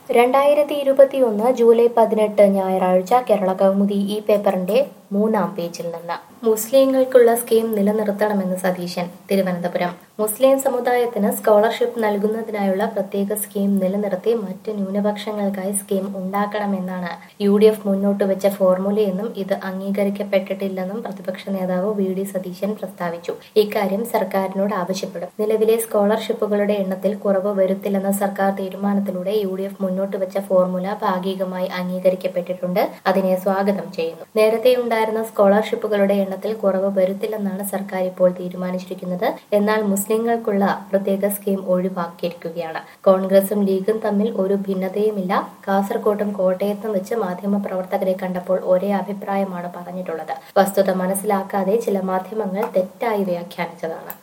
രണ്ടായിരത്തി ഇരുപത്തിയൊന്ന് ജൂലൈ പതിനെട്ട് ഞായറാഴ്ച കേരള കൗമുദി ഈ പേപ്പറിന്റെ മൂന്നാം പേജിൽ നിന്ന് മുസ്ലിങ്ങൾക്കുള്ള സ്കീം നിലനിർത്തണമെന്ന് സതീശൻ തിരുവനന്തപുരം മുസ്ലിം സമുദായത്തിന് സ്കോളർഷിപ്പ് നൽകുന്നതിനായുള്ള പ്രത്യേക സ്കീം നിലനിർത്തി മറ്റ് ന്യൂനപക്ഷങ്ങൾക്കായി സ്കീം ഉണ്ടാക്കണമെന്നാണ് യു ഡി എഫ് മുന്നോട്ട് വെച്ച ഫോർമുലയെന്നും ഇത് അംഗീകരിക്കപ്പെട്ടിട്ടില്ലെന്നും പ്രതിപക്ഷ നേതാവ് വി ഡി സതീശൻ പ്രസ്താവിച്ചു ഇക്കാര്യം സർക്കാരിനോട് ആവശ്യപ്പെടും നിലവിലെ സ്കോളർഷിപ്പുകളുടെ എണ്ണത്തിൽ കുറവ് വരുത്തില്ലെന്ന സർക്കാർ തീരുമാനത്തിലൂടെ യു ഡി എഫ് മുന്നോട്ട് വെച്ച ഫോർമുല ഭാഗികമായി അംഗീകരിക്കപ്പെട്ടിട്ടുണ്ട് അതിനെ സ്വാഗതം ചെയ്യുന്നു നേരത്തെ ഉണ്ടായിരുന്ന സ്കോളർഷിപ്പുകളുടെ എണ്ണത്തിൽ കുറവ് വരുത്തില്ലെന്നാണ് സർക്കാർ ഇപ്പോൾ തീരുമാനിച്ചിരിക്കുന്നത് എന്നാൽ മുസ്ലിങ്ങൾക്കുള്ള പ്രത്യേക സ്കീം ഒഴിവാക്കിയിരിക്കുകയാണ് കോൺഗ്രസും ലീഗും തമ്മിൽ ഒരു ഭിന്നതയുമില്ല കാസർകോട്ടും കോട്ടയത്തും വെച്ച് മാധ്യമപ്രവർത്തകരെ കണ്ടപ്പോൾ ഒരേ അഭിപ്രായമാണ് പറഞ്ഞിട്ടുള്ളത് വസ്തുത മനസ്സിലാക്കാതെ ചില മാധ്യമങ്ങൾ തെറ്റായി വ്യാഖ്യാനിച്ചതാണ്